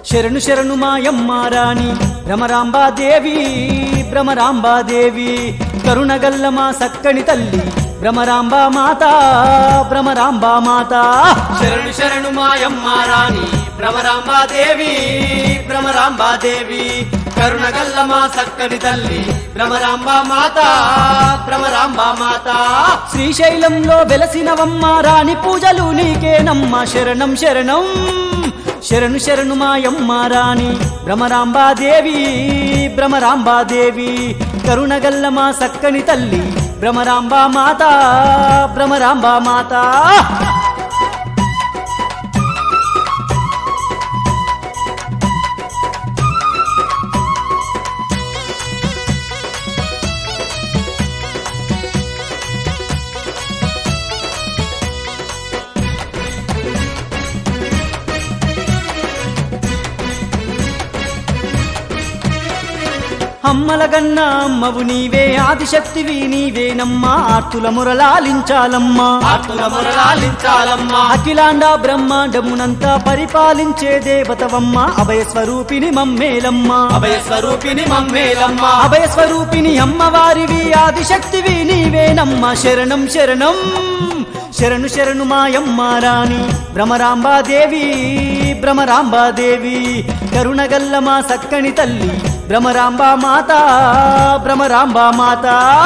శరణు శరణు మాయమ్మ రాణి భ్రమరాంబాదేవి భ్రమరాంబాదేవి కరుణగల్ల మా సక్కని తల్లి భ్రమరాంబా మాత భ్రమరాంబా మాత శరణు శరణు మాయమ్మ రాణి భ్రమరాంబాదేవి భ్రమరాంబాదేవి కరుణగల్ల మా సక్కని తల్లి భ్రమరాంబా మాత భ్రమరాంబా మాత శ్రీశైలంలో వెలసినవమ్మ రాణి పూజలు నీకేనమ్మ శరణం శరణం శరణు శరణు మాయమ్మ రాణి భ్రమరాంబాదేవి భ్రమరాంబాదేవి కరుణగల్ల మా సక్కని తల్లి భ్రమరాంబా మాత భ్రమరాంబా మాత అమ్మలగన్న అమ్మవు నీవే ఆదిశక్తివి నీవేనమ్మా ఆర్తుల మురళాలించాలమ్మా ఆత్మల మురళాలించాలమ్మా అఖిలాండ బ్రహ్మాండమునంతా పరిపాలించే దేవతవమ్మ అభయ స్వరూపిణి మమ్మేలమ్మ అభయ స్వరూపిణి మమ్మేలమ్మా అభయ స్వరూపిణి అమ్మవారివి ఆదిశక్తివి నీవేనమ్మ శరణం శరణం శరణు శరణు మాయమ్మ రాణి భ్రమరాంబాదేవి భ్రమరాంబాదేవి కరుణగల్ల మా సక్కని తల్లి భ్రమరాంబా మాత భ్రమరాంబా మాత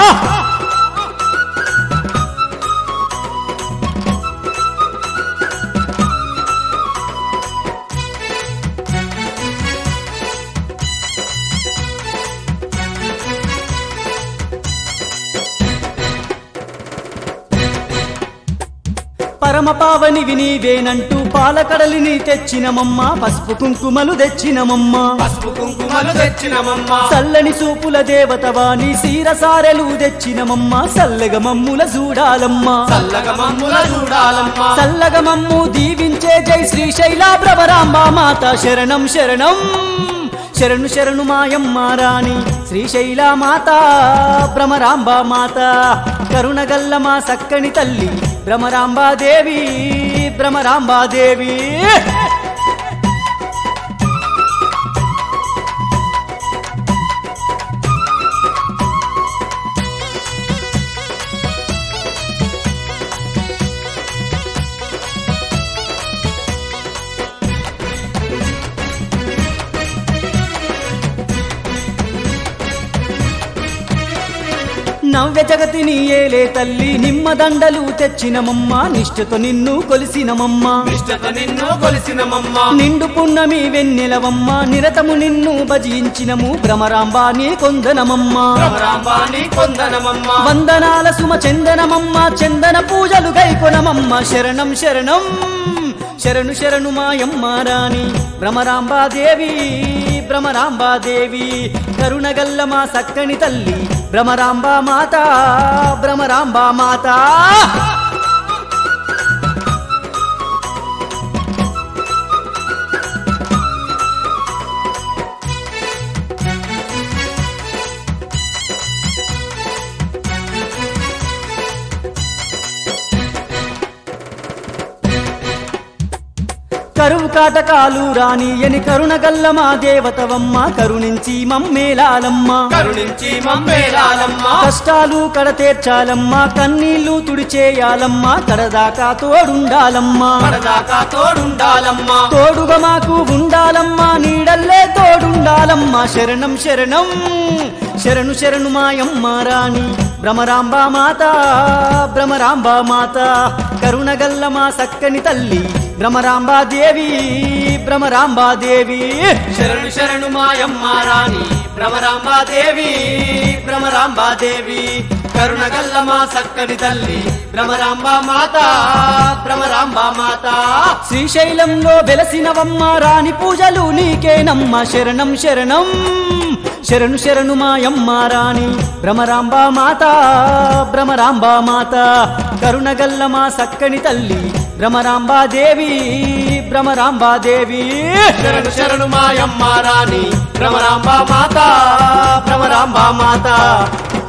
పరమ పావని వినీవేనంటూ పాలకడలిని తెచ్చినమమ్మ పసుపు కుంకుమలు తెచ్చినమమ్మ పసుపు కుంకుమలు తెచ్చినమమ్మా చల్లని సూపుల దేవతవాణి సీరసారెలు తెచ్చినమమ్మ సల్లగ మమ్ముల చూడాలమ్మ చల్లగా మమ్ముల చూడాలమ్మా చల్లగ మమ్ము దీవించే జై శ్రీశైల భ్రమరాంబ మాత శరణం శరణం శరణు శరణు మాయమ్మ రాణి శ్రీశైల మాత భ్రమరాంబ మాత కరుణగల్ల మా సక్కని తల్లి భ్రమరాంబాదేవి భ్రమరాంబాదేవి నవ్య జగతిని ఏలే తల్లి నిమ్మదండలు తెచ్చినమమ్మ నిష్ఠతో నిన్ను కొలిసినమమ్మ నిష్ఠత నిన్ను కొలిసినమమ్మా నిండు పున్నమి వెన్నెలవమ్మ నిరతము నిన్ను భజించినము భ్రమరాంబా నీ కొందనమమ్మ భ్రమరాంబాని కొందనమమ్మా వందనాల సుమ చందనమమ్మ చందన పూజలు గైకొనమమ్మ శరణం శరణం శరణు శరణు మాయమ్మ రాణి భ్రమరాంబాదేవి భ్రమరాంబాదేవి కరుణగల్ల మా సక్కని తల్లి భ్రమరాంబా మాత భ్రమరాంబా మాత కరువు కాటకాలు రాని ఎని కరుణగల్ల మా దేవతవమ్మ కరుణించి మమ్మేలాలమ్మ కరుణించి మమ్మేలాలమ్మా కష్టాలు కడతీర్చాలమ్మ కన్నీళ్లు తుడిచేయాలమ్మ కడదాకా తోడుండాలమ్మా పడదాకా తోడుండాలమ్మా తోడుగా మాకు ఉండాలమ్మా నీడల్లే తోడుండాలమ్మా శరణం శరణం శరణు శరణు మాయమ్మ రాణి భ్రమరాంబా మాత భ్రమరాంబా మాత కరుణగల్ల మా సక్కని తల్లి భ్రమరాంబాదేవి భ్రమరాంబాదేవి శరణు శరణు మాయమ్మ రాణి భ్రమరాంబాదేవి భ్రమరాంబాదేవి కరుణగల్ల మా సక్కని తల్లి భ్రమరాంబా మాత భ్రమరాంబా మాత శ్రీశైలంలో వెలసినవమ్మ రాణి పూజలు నీకేనమ్మ శరణం శరణం శరణు శరణు మాయమ్మ రాణి భ్రమరాంబా మాత భ్రమరాంబా మాత కరుణగల్ల మా సక్కని తల్లి భ్రమరాంబాదేవి భ్రమరాంబాదేవి శరణు శరణు మాయమ్మ రాణి భ్రమరాంబా మాత భ్రమరాంబా మాత